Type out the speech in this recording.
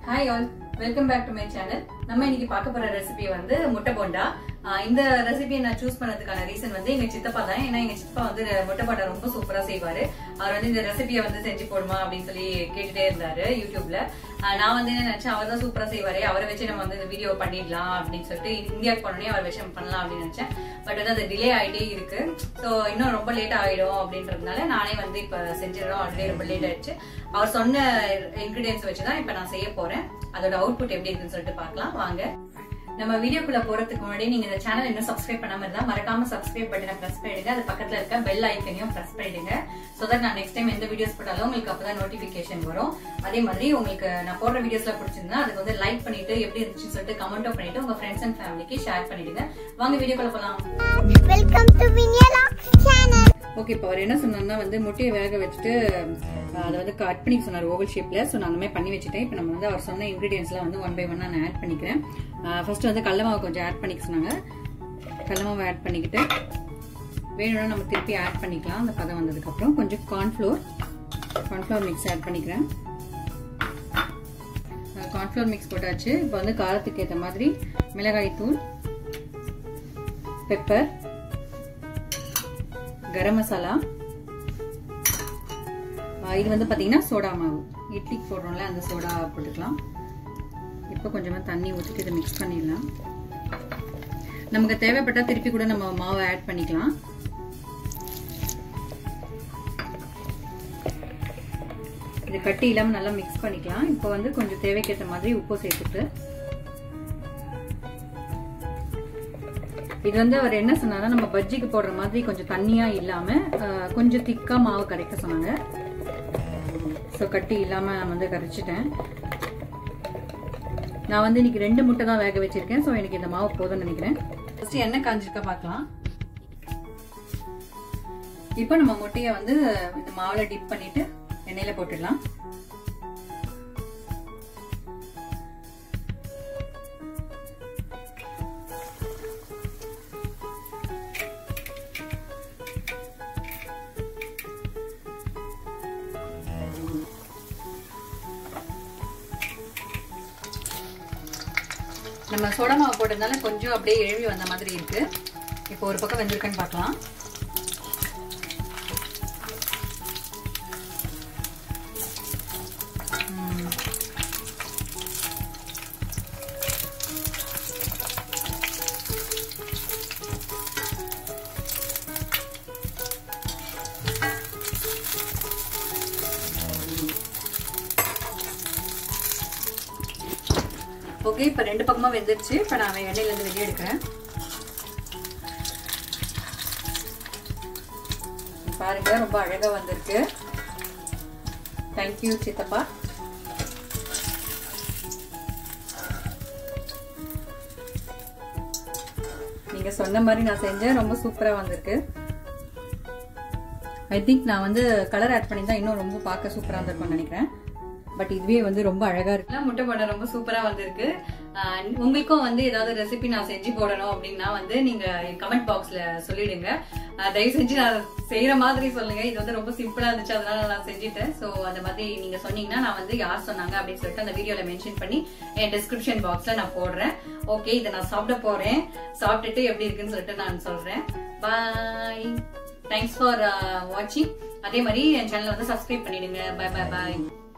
Hi all welcome back to my channel நம்ம இன்னைக்கு பார்க்க போற ரெசிபி வந்து முட்டை போண்டா ஆஹ் இந்த ரெசிபியை நான் சூஸ் பண்ணதுக்கான ரீசன் வந்து எங்க சித்தப்பா தான் ஏன்னா எங்க சித்தப்பா வந்து முட்டை போண்டா ரொம்ப சூப்பரா செய்வாரு அவர் வந்து இந்த ரெசிபியை வந்து செஞ்சு போடுமா அப்படின்னு சொல்லி கேட்டுட்டே இருந்தாரு யூடியூப்ல ஆஹ் நான் வந்து என்ன நினைச்சேன் அவர் தான் சூப்பரா செய்வாரு அவரை வச்சு நம்ம வந்து இந்த வீடியோ பண்ணிடலாம் அப்படின்னு சொல்லிட்டு இந்தியாவுக்கு போனோடனே அவரை வச்சு நம்ம பண்ணலாம் அப்படின்னு நினைச்சேன் பட் வந்து அது டிலே ஆயிட்டே இருக்கு ஸோ இன்னும் ரொம்ப லேட் ஆயிடும் அப்படின்றதுனால நானே வந்து இப்ப செஞ்சிடறோம் ஆல்ரெடி ரொம்ப லேட் ஆயிடுச்சு அவர் சொன்ன இன்கிரீடியன்ஸ் வச்சு தான் இப்ப நான் செய்ய போறேன் அதோட அவுட்புட் எப்படி இருக்குன்னு சொல்லிட்டு பார்க்கலாம் வாங்க நம்ம வீடியோக்குள்ள போறதுக்கு முன்னாடி நீங்க இந்த சேனல் இன்னும் சப்ஸ்கிரைப் பண்ணாம இருந்தா மறக்காம சப்ஸ்கிரைப் பட்டனை பிரஸ் பண்ணிடுங்க அது பக்கத்துல இருக்க பெல் ஐக்கனையும் பிரஸ் பண்ணிடுங்க சோ தட் நான் நெக்ஸ்ட் டைம் எந்த வீடியோஸ் போட்டாலும் உங்களுக்கு அப்பதான் நோட்டிபிகேஷன் வரும் அதே மாதிரி உங்களுக்கு நான் போடுற வீடியோஸ்ல பிடிச்சிருந்தா அதுக்கு வந்து லைக் பண்ணிட்டு எப்படி இருந்துச்சுன்னு சொல்லிட்டு கமெண்ட்டும் பண்ணிட்டு உங்க ஃப்ரெண்ட்ஸ் அண்ட் ஃபேமிலிக்கு ஷேர் பண்ணிடுங்க வாங்க வீடியோக்குள்ள போலாம் வெல்கம் டு வினியலாக்ஸ் சேனல் ஓகே இப்போ அவர் என்ன சொன்னார்னா வந்து முட்டையை வேக வச்சுட்டு அஹ், அதை வந்து கட் பண்ணி சொன்னார் ஓவல் ஷேப்ல ஸோ நான் அந்த மாதிரி பண்ணி வச்சுட்டேன் இப்போ நம்ம வந்து அவர் சொன்ன இன்கிரீடியன்ஸ்லாம் வந்து ஒன் பை ஒன்னா நான் ஆட் பண்ணிக்கிறேன் ஃபர்ஸ்ட் வந்து கடல மாவு கொஞ்சம் ஆட் பண்ணிக்க சொன்னாங்க கடல மாவு ஆட் பண்ணிக்கிட்டு வேணும்னா நம்ம திருப்பி ஆட் பண்ணிக்கலாம் அந்த பதம் வந்ததுக்கப்புறம் கொஞ்சம் கார்ன்ஃப்ளோர் கார்ன்ஃப்ளோர் மிக்ஸ் ஆட் பண்ணிக்கிறேன் கார்ன்ஃப்ளோர் மிக்ஸ் போட்டாச்சு இப்போ வந்து காரத்துக்கு ஏற்ற மாதிரி மிளகாய் தூள் பெப்பர் கரம் மசாலா ஆஹ் இது வந்து பாத்தீங்கன்னா சோடா மாவு இட்லிக்கு போடுறோம்ல அந்த சோடா போட்டுக்கலாம் இப்போ கொஞ்சமா தண்ணி ஊற்றிட்டு இதை மிக்ஸ் பண்ணிடலாம் நமக்கு தேவைப்பட்டா திருப்பி கூட நம்ம மாவை ஆட் பண்ணிக்கலாம் இது கட்டி இல்லாம நல்லா மிக்ஸ் பண்ணிக்கலாம் இப்போ வந்து கொஞ்சம் தேவைக்கேற்ற மாதிரி உப்பு சேர்த்துட்டு இது வந்து அவர் என்ன சொன்னாரா நம்ம பஜ்ஜிக்கு போடுற மாதிரி கொஞ்சம் தண்ணியா இல்லாம அஹ், கொஞ்சம் திக்கா மாவு கரைக்க சொன்னாங்க ஸோ கட்டி இல்லாம நான் வந்து கரைச்சிட்டேன் நான் வந்து இன்னைக்கு ரெண்டு முட்டை தான் வேக வச்சிருக்கேன் ஸோ எனக்கு இந்த மாவு போதும்னு நினைக்கிறேன் ஃபர்ஸ்ட் எண்ணெய் காஞ்சிருக்க பார்க்கலாம் இப்போ நம்ம முட்டையை வந்து இந்த மாவுல டிப் பண்ணிட்டு எண்ணெயில போட்டுடலாம் நம்ம சோடா மாவு போட்டதுனால கொஞ்சம் அப்படியே எழுவி வந்த மாதிரி இருக்கு இப்போ ஒரு பக்கம் வெந்திருக்குன்னு பார்க்கலாம் ம். ஓகே இப்போ ரெண்டு பக்கமா வெந்துருச்சு இப்போ நான் எண்ணெயில இருந்து வெளியே எடுக்கிறேன் பாருங்க ரொம்ப அழகா வந்திருக்கு தேங்க்யூ சித்தப்பா நீங்க சொன்ன மாதிரி நான் செஞ்சேன் ரொம்ப சூப்பரா வந்திருக்கு ஐ திங்க் நான் வந்து கலர் ஆட் பண்ணியிருந்தா இன்னும் ரொம்ப பார்க்க சூப்பரா இருந்திருக்கும்னு நினைக்கிறேன் பட் இதுவே வந்து ரொம்ப அழகா இருக்கு முட்டை போட ரொம்ப சூப்பரா வந்திருக்கு ஆஹ் உங்களுக்கும் வந்து ஏதாவது ரெசிபி நான் செஞ்சு போடணும் அப்படின்னா வந்து நீங்க கமெண்ட் பாக்ஸ்ல சொல்லிடுங்க ஆஹ் தயவு செஞ்சு நான் செய்யற மாதிரி சொல்லுங்க இது வந்து ரொம்ப சிம்பிளா இருந்துச்சு அதனால நான் செஞ்சுட்டேன் சோ அந்த மாதிரி நீங்க சொன்னீங்கன்னா நான் வந்து யார் சொன்னாங்க அப்படின்னு சொல்லிட்டு அந்த வீடியோல மென்ஷன் பண்ணி என் டிஸ்கிரிப்ஷன் பாக்ஸ்ல நான் போடுறேன் ஓகே இதை நான் சாப்பிட போறேன் சாப்பிட்டுட்டு எப்படி இருக்குன்னு சொல்லிட்டு நான் சொல்றேன் பாய் தேங்க்ஸ் ஃபார் வாட்சிங் அதே மாதிரி என் சேனலை வந்து சப்ஸ்கிரைப் பண்ணிடுங்க பை பை பாய்